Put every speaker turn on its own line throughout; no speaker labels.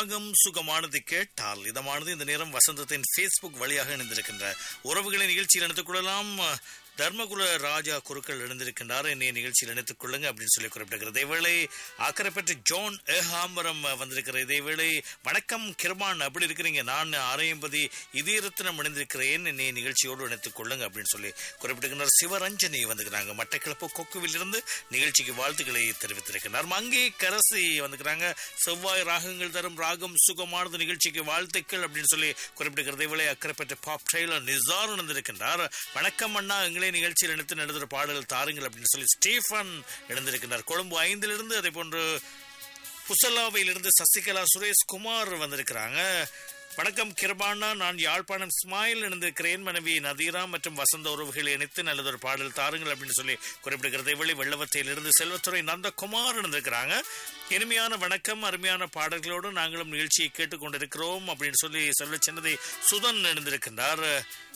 ராகம் சுகமானது கேட்டால் இதமானது இந்த நேரம் வசந்தத்தின் ஃபேஸ்புக் வழியாக இணைந்திருக்கின்ற உறவுகளை நிகழ்ச்சியில் இணைத்துக் கொள்ளலாம் தர்மகுல ராஜா குருக்கள் இணைந்திருக்கின்றார் என்னைய நிகழ்ச்சியில் இணைத்துக் கொள்ளுங்க அப்படின்னு சொல்லி குறிப்பிட்டிருக்கிறது இதேவேளை அக்கறை பெற்று ஜோன் ஏஹாம்பரம் வந்திருக்கிற இதேவேளை வணக்கம் கிருபான் அப்படி இருக்கிறீங்க நான் அரையம்பதி இதயரத்னம் இணைந்திருக்கிறேன் என்னைய நிகழ்ச்சியோடு இணைத்துக் கொள்ளுங்க அப்படின்னு சொல்லி குறிப்பிட்டிருக்கிறார் சிவரஞ்சனி வந்துக்கிறாங்க மட்டக்கிழப்பு கொக்குவில் இருந்து நிகழ்ச்சிக்கு வாழ்த்துக்களை தெரிவித்திருக்கிறார் மங்கை கரசி வந்துக்கிறாங்க செவ்வாய் ராகங்கள் தரும் ராகம் சுகமானது நிகழ்ச்சிக்கு வாழ்த்துக்கள் அப்படின்னு சொல்லி குறிப்பிட்டிருக்கிறது இவளை அக்கறை பெற்ற பாப் ட்ரெயிலர் நிசார் இணைந்திருக்கின்றார் வணக்கம் அண்ணா எங்களை நிகழ்ச்சியில் எடுத்து நடத்துகிற பாடல் தாருங்கள் அப்படின்னு சொல்லி ஸ்டீஃபன் இணைந்திருக்கின்றார் கொழும்பு ஐந்திலிருந்து அதே போன்று புசல்லாவையிலிருந்து சசிகலா சுரேஷ் குமார் வந்திருக்கிறாங்க வணக்கம் கிருபானா நான் யாழ்ப்பாணம் ஸ்மைல் இணைந்திருக்கிறேன் மனைவி நதீரா மற்றும் வசந்த உறவுகளை இணைத்து நல்லதொரு பாடல் தாருங்கள் அப்படின்னு சொல்லி குறிப்பிடுகிறது இவளை வெள்ளவத்தையிலிருந்து செல்வத்துறை நந்தகுமார் இணைந்திருக்கிறாங்க இனிமையான வணக்கம் அருமையான பாடல்களோடு நாங்களும் நிகழ்ச்சியை கேட்டுக்கொண்டிருக்கிறோம் அப்படின்னு சொல்லி சொல்ல சின்னதை சுதன் இணைந்திருக்கின்றார்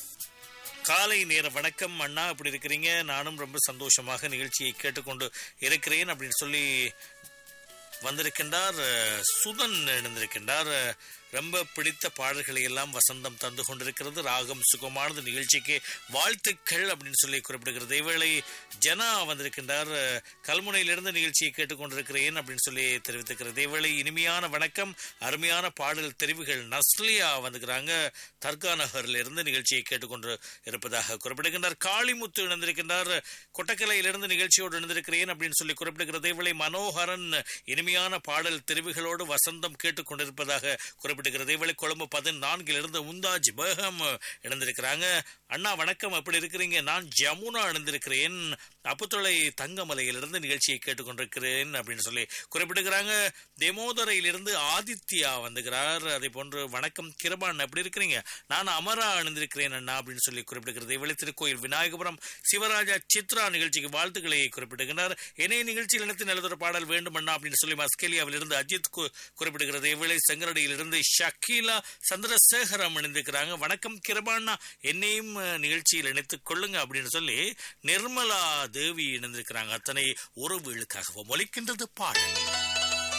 காலை நேர வணக்கம் அண்ணா அப்படி இருக்கிறீங்க நானும் ரொம்ப சந்தோஷமாக நிகழ்ச்சியை கேட்டுக்கொண்டு இருக்கிறேன் அப்படின்னு சொல்லி வந்திருக்கின்றார் சுதன் இணைந்திருக்கின்றார் ரொம்ப பிடித்த பாடல்களை எல்லாம் வசந்தம் தந்து கொண்டிருக்கிறது ராகம் சுகமானது நிகழ்ச்சிக்கு வாழ்த்துக்கள் அப்படின்னு சொல்லி குறிப்பிடுகிறது இவேளை ஜனா வந்திருக்கின்றார் கல்முனையிலிருந்து நிகழ்ச்சியை கேட்டுக்கொண்டிருக்கிறேன் அப்படின்னு சொல்லி தெரிவித்திருக்கிறது இவேளை இனிமையான வணக்கம் அருமையான பாடல் தெரிவுகள் நஸ்லியா வந்துக்கிறாங்க தர்கா நகரில் இருந்து நிகழ்ச்சியை கேட்டுக்கொண்டு இருப்பதாக குறிப்பிடுகின்றார் காளிமுத்து இணைந்திருக்கின்றார் கொட்டக்கலையிலிருந்து நிகழ்ச்சியோடு இணைந்திருக்கிறேன் அப்படின்னு சொல்லி குறிப்பிடுகிறது இவளை மனோகரன் இனிமையான பாடல் தெரிவுகளோடு வசந்தம் கேட்டுக்கொண்டிருப்பதாக குறிப்பிட்டு குறிப்பிடுகிறது இவளை கொழும்பு பதினான்கிலிருந்து முந்தாஜ் பேகம் இணைந்திருக்கிறாங்க அண்ணா வணக்கம் எப்படி இருக்கிறீங்க நான் ஜமுனா இணைந்திருக்கிறேன் அப்புத்தொலை தங்கமலையிலிருந்து நிகழ்ச்சியை கேட்டுக்கொண்டிருக்கிறேன் அப்படின்னு சொல்லி குறிப்பிடுகிறாங்க தெமோதரையிலிருந்து ஆதித்யா வந்துகிறார் அதே போன்று வணக்கம் கிருபான் எப்படி இருக்கிறீங்க நான் அமரா அணிந்திருக்கிறேன் அண்ணா அப்படின்னு சொல்லி குறிப்பிடுகிறது இவளை திருக்கோயில் விநாயகபுரம் சிவராஜா சித்ரா நிகழ்ச்சிக்கு வாழ்த்துக்களை குறிப்பிடுகிறார் இணைய நிகழ்ச்சியில் இணைத்து நல்லதொரு பாடல் வேண்டும் அண்ணா அப்படின்னு சொல்லி மஸ்கேலியாவிலிருந்து அஜித் குறிப்பிடுகிறது இவளை செங்கரடியிலிருந்து ஷக்கீலா சந்திரசேகரம் இணைந்திருக்கிறாங்க வணக்கம் கிருபாண்ணா என்னையும் நிகழ்ச்சியில் இணைத்துக் கொள்ளுங்க அப்படின்னு சொல்லி நிர்மலா தேவி இணைந்திருக்கிறாங்க அத்தனை உறவுகளுக்காகவும் ஒலிக்கின்றது பாடல்